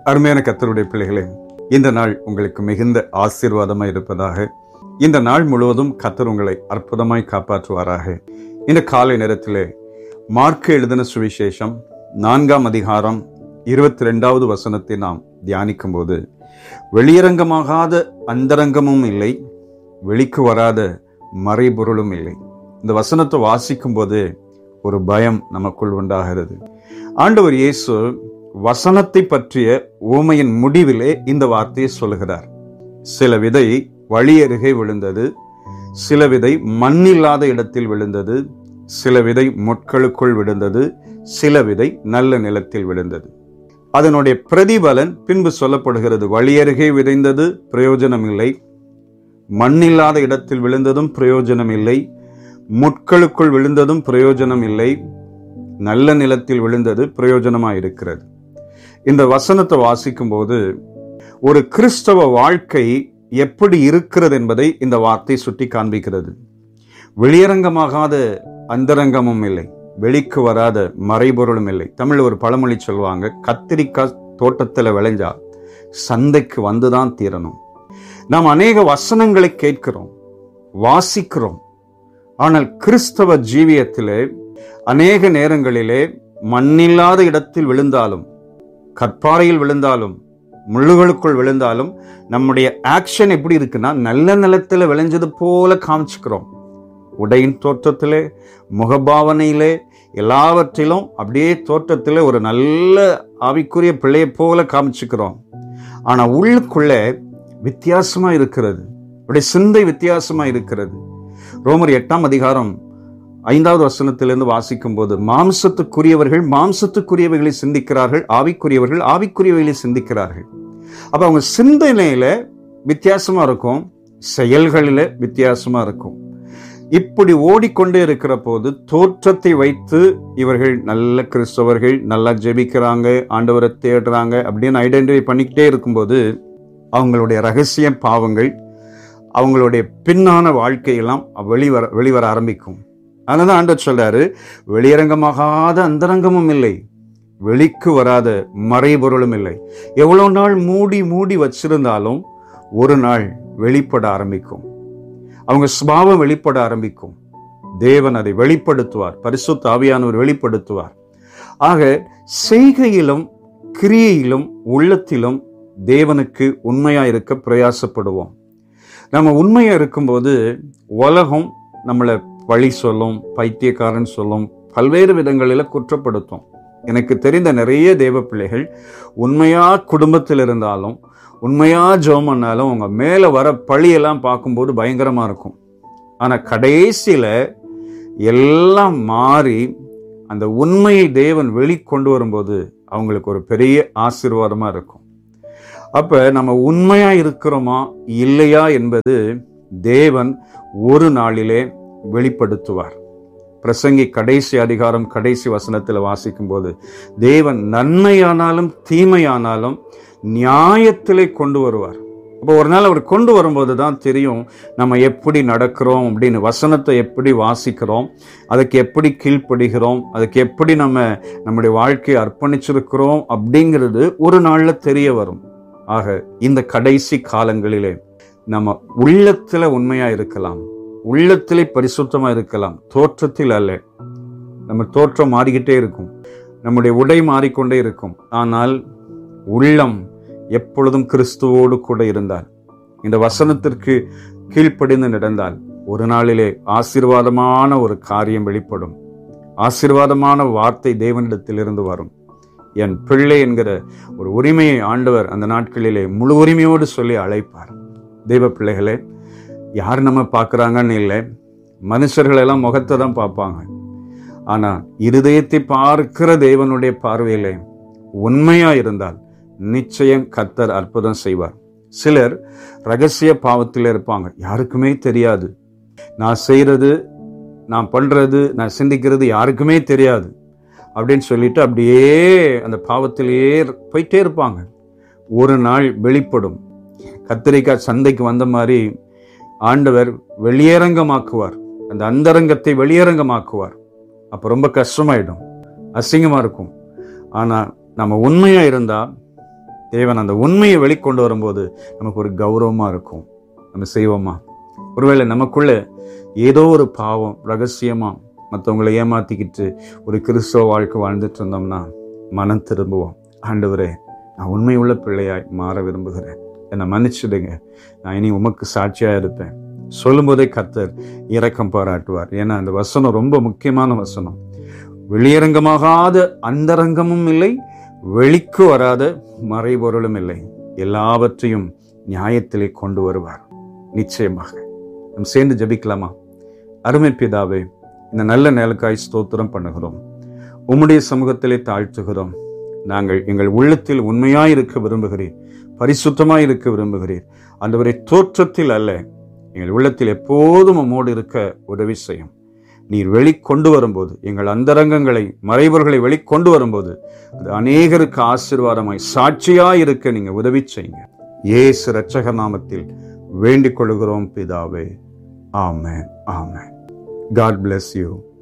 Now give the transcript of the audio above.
அருமையான கத்தருடைய பிள்ளைகளே இந்த நாள் உங்களுக்கு மிகுந்த ஆசீர்வாதமாய் இருப்பதாக இந்த நாள் முழுவதும் கத்தர் உங்களை அற்புதமாய் காப்பாற்றுவாராக இந்த காலை நேரத்திலே மார்க்கு எழுதின சுவிசேஷம் நான்காம் அதிகாரம் இருபத்தி ரெண்டாவது வசனத்தை நாம் தியானிக்கும் போது வெளியரங்கமாகாத அந்தரங்கமும் இல்லை வெளிக்கு வராத மறைபொருளும் இல்லை இந்த வசனத்தை வாசிக்கும் போது ஒரு பயம் நமக்குள் உண்டாகிறது ஆண்டவர் இயேசு வசனத்தை பற்றிய ஊமையின் முடிவிலே இந்த வார்த்தையை சொல்லுகிறார் சில விதை வழியருகே விழுந்தது சில விதை மண்ணில்லாத இடத்தில் விழுந்தது சில விதை முட்களுக்குள் விழுந்தது சில விதை நல்ல நிலத்தில் விழுந்தது அதனுடைய பிரதிபலன் பின்பு சொல்லப்படுகிறது வழியருகே விதைந்தது பிரயோஜனம் இல்லை மண்ணில்லாத இடத்தில் விழுந்ததும் பிரயோஜனம் இல்லை முட்களுக்குள் விழுந்ததும் பிரயோஜனம் இல்லை நல்ல நிலத்தில் விழுந்தது பிரயோஜனமாக இருக்கிறது இந்த வசனத்தை வாசிக்கும் போது ஒரு கிறிஸ்தவ வாழ்க்கை எப்படி இருக்கிறது என்பதை இந்த வார்த்தை சுட்டி காண்பிக்கிறது வெளியரங்கமாகாத அந்தரங்கமும் இல்லை வெளிக்கு வராத மறைபொருளும் இல்லை தமிழ் ஒரு பழமொழி சொல்லுவாங்க கத்திரிக்காய் தோட்டத்தில் விளைஞ்சா சந்தைக்கு வந்துதான் தீரணும் நாம் அநேக வசனங்களை கேட்கிறோம் வாசிக்கிறோம் ஆனால் கிறிஸ்தவ ஜீவியத்திலே அநேக நேரங்களிலே மண்ணில்லாத இடத்தில் விழுந்தாலும் கற்பாறையில் விழுந்தாலும் முள்ளுகளுக்குள் விழுந்தாலும் நம்முடைய ஆக்ஷன் எப்படி இருக்குன்னா நல்ல நிலத்தில் விளைஞ்சது போல காமிச்சுக்கிறோம் உடையின் தோற்றத்திலே முகபாவனையிலே எல்லாவற்றிலும் அப்படியே தோற்றத்திலே ஒரு நல்ல ஆவிக்குரிய பிள்ளையை போல காமிச்சுக்கிறோம் ஆனால் உள்ளுக்குள்ளே வித்தியாசமா இருக்கிறது அப்படியே சிந்தை வித்தியாசமா இருக்கிறது ரோமர் எட்டாம் அதிகாரம் ஐந்தாவது வசனத்திலிருந்து வாசிக்கும் போது மாம்சத்துக்குரியவர்கள் மாம்சத்துக்குரியவைகளை சிந்திக்கிறார்கள் ஆவிக்குரியவர்கள் ஆவிக்குரியவைகளை சிந்திக்கிறார்கள் அப்ப அவங்க சிந்தனையில வித்தியாசமா இருக்கும் செயல்களில வித்தியாசமா இருக்கும் இப்படி ஓடிக்கொண்டே இருக்கிற போது தோற்றத்தை வைத்து இவர்கள் நல்ல கிறிஸ்தவர்கள் நல்லா ஜெபிக்கிறாங்க ஆண்டவரை தேடுறாங்க அப்படின்னு ஐடென்டிஃபை பண்ணிக்கிட்டே இருக்கும்போது அவங்களுடைய ரகசிய பாவங்கள் அவங்களுடைய பின்னான வாழ்க்கையெல்லாம் வெளிவர வெளிவர ஆரம்பிக்கும் அதனால தான் ஆண்டவர் சொல்றாரு வெளியரங்கமாகாத அந்தரங்கமும் இல்லை வெளிக்கு வராத மறைபொருளும் இல்லை எவ்வளவு நாள் மூடி மூடி வச்சிருந்தாலும் ஒரு நாள் வெளிப்பட ஆரம்பிக்கும் அவங்க சுபாவம் வெளிப்பட ஆரம்பிக்கும் தேவன் அதை வெளிப்படுத்துவார் பரிசுத்த ஆவியானவர் வெளிப்படுத்துவார் ஆக செய்கையிலும் கிரியையிலும் உள்ளத்திலும் தேவனுக்கு உண்மையா இருக்க பிரயாசப்படுவோம் நம்ம உண்மையா இருக்கும்போது உலகம் நம்மளை வழி சொல்லும் பைத்தியக்காரன் சொல்லும் பல்வேறு விதங்களில் குற்றப்படுத்தும் எனக்கு தெரிந்த நிறைய தேவ பிள்ளைகள் உண்மையா குடும்பத்தில் இருந்தாலும் உண்மையா ஜோம் பண்ணாலும் உங்க மேல வர பழியெல்லாம் பார்க்கும்போது பயங்கரமா இருக்கும் ஆனா கடைசியில எல்லாம் மாறி அந்த உண்மையை தேவன் வெளிக்கொண்டு வரும்போது அவங்களுக்கு ஒரு பெரிய ஆசீர்வாதமா இருக்கும் அப்ப நம்ம உண்மையா இருக்கிறோமா இல்லையா என்பது தேவன் ஒரு நாளிலே வெளிப்படுத்துவார் பிரசங்கி கடைசி அதிகாரம் கடைசி வசனத்தில் வாசிக்கும் போது தேவன் நன்மையானாலும் தீமையானாலும் நியாயத்திலே கொண்டு வருவார் அப்போ ஒரு நாள் அவர் கொண்டு வரும்போது தான் தெரியும் நம்ம எப்படி நடக்கிறோம் அப்படின்னு வசனத்தை எப்படி வாசிக்கிறோம் அதுக்கு எப்படி கீழ்ப்படுகிறோம் அதுக்கு எப்படி நம்ம நம்முடைய வாழ்க்கையை அர்ப்பணிச்சிருக்கிறோம் அப்படிங்கிறது ஒரு நாளில் தெரிய வரும் ஆக இந்த கடைசி காலங்களிலே நம்ம உள்ளத்துல உண்மையா இருக்கலாம் உள்ளத்திலே பரிசுத்தமா இருக்கலாம் தோற்றத்தில் அல்ல நம்ம தோற்றம் மாறிக்கிட்டே இருக்கும் நம்முடைய உடை மாறிக்கொண்டே இருக்கும் ஆனால் உள்ளம் எப்பொழுதும் கிறிஸ்துவோடு கூட இருந்தால் இந்த வசனத்திற்கு கீழ்ப்படிந்து நடந்தால் ஒரு நாளிலே ஆசீர்வாதமான ஒரு காரியம் வெளிப்படும் ஆசீர்வாதமான வார்த்தை தேவனிடத்திலிருந்து வரும் என் பிள்ளை என்கிற ஒரு உரிமையை ஆண்டவர் அந்த நாட்களிலே முழு உரிமையோடு சொல்லி அழைப்பார் தெய்வ பிள்ளைகளே யார் நம்ம பார்க்குறாங்கன்னு இல்லை மனுஷர்கள் எல்லாம் முகத்தை தான் பார்ப்பாங்க ஆனால் இருதயத்தை பார்க்கிற தேவனுடைய பார்வையிலே உண்மையா இருந்தால் நிச்சயம் கத்தர் அற்புதம் செய்வார் சிலர் ரகசிய பாவத்தில் இருப்பாங்க யாருக்குமே தெரியாது நான் செய்யறது நான் பண்றது நான் சிந்திக்கிறது யாருக்குமே தெரியாது அப்படின்னு சொல்லிட்டு அப்படியே அந்த பாவத்திலேயே போயிட்டே இருப்பாங்க ஒரு நாள் வெளிப்படும் கத்திரிக்காய் சந்தைக்கு வந்த மாதிரி ஆண்டவர் வெளியரங்கமாக்குவார் அந்த அந்தரங்கத்தை வெளியரங்கமாக்குவார் அப்போ ரொம்ப கஷ்டமாயிடும் அசிங்கமாக இருக்கும் ஆனால் நம்ம உண்மையாக இருந்தால் தேவன் அந்த உண்மையை வெளிக்கொண்டு வரும்போது நமக்கு ஒரு கௌரவமா இருக்கும் நம்ம செய்வோமா ஒருவேளை நமக்குள்ள ஏதோ ஒரு பாவம் ரகசியமா மற்றவங்களை ஏமாத்திக்கிட்டு ஒரு கிறிஸ்தவ வாழ்க்கை வாழ்ந்துட்டு இருந்தோம்னா மனம் திரும்புவோம் ஆண்டவரே நான் உண்மையுள்ள பிள்ளையாய் மாற விரும்புகிறேன் என்னை மன்னிச்சிடுங்க நான் இனி உமக்கு சாட்சியா இருப்பேன் சொல்லும்போதே கர்த்தர் இரக்கம் பாராட்டுவார் ஏன்னா அந்த வசனம் ரொம்ப முக்கியமான வசனம் வெளியரங்கமாகாத அந்தரங்கமும் இல்லை வெளிக்கு வராத மறைபொருளும் இல்லை எல்லாவற்றையும் நியாயத்திலே கொண்டு வருவார் நிச்சயமாக நம்ம சேர்ந்து ஜெபிக்கலாமா அருமை பிதாவே இந்த நல்ல நேலுக்காய் ஸ்தோத்திரம் பண்ணுகிறோம் உம்முடைய சமூகத்திலே தாழ்த்துகிறோம் நாங்கள் எங்கள் உள்ளத்தில் உண்மையாய் இருக்க விரும்புகிறீர் பரிசுத்தமாய் இருக்க விரும்புகிறீர் அந்தவரை தோற்றத்தில் அல்ல எங்கள் உள்ளத்தில் எப்போதும் உம்மோடு இருக்க உதவி செய்யும் நீர் வெளிக்கொண்டு வரும்போது எங்கள் அந்தரங்கங்களை மறைவர்களை வெளிக்கொண்டு வரும்போது அது அநேகருக்கு ஆசீர்வாதமாய் சாட்சியாய் இருக்க நீங்க உதவி செய்யுங்க இயேசு இரட்சக நாமத்தில் வேண்டிக் கொள்கிறோம் பிதாவே amen amen God bless you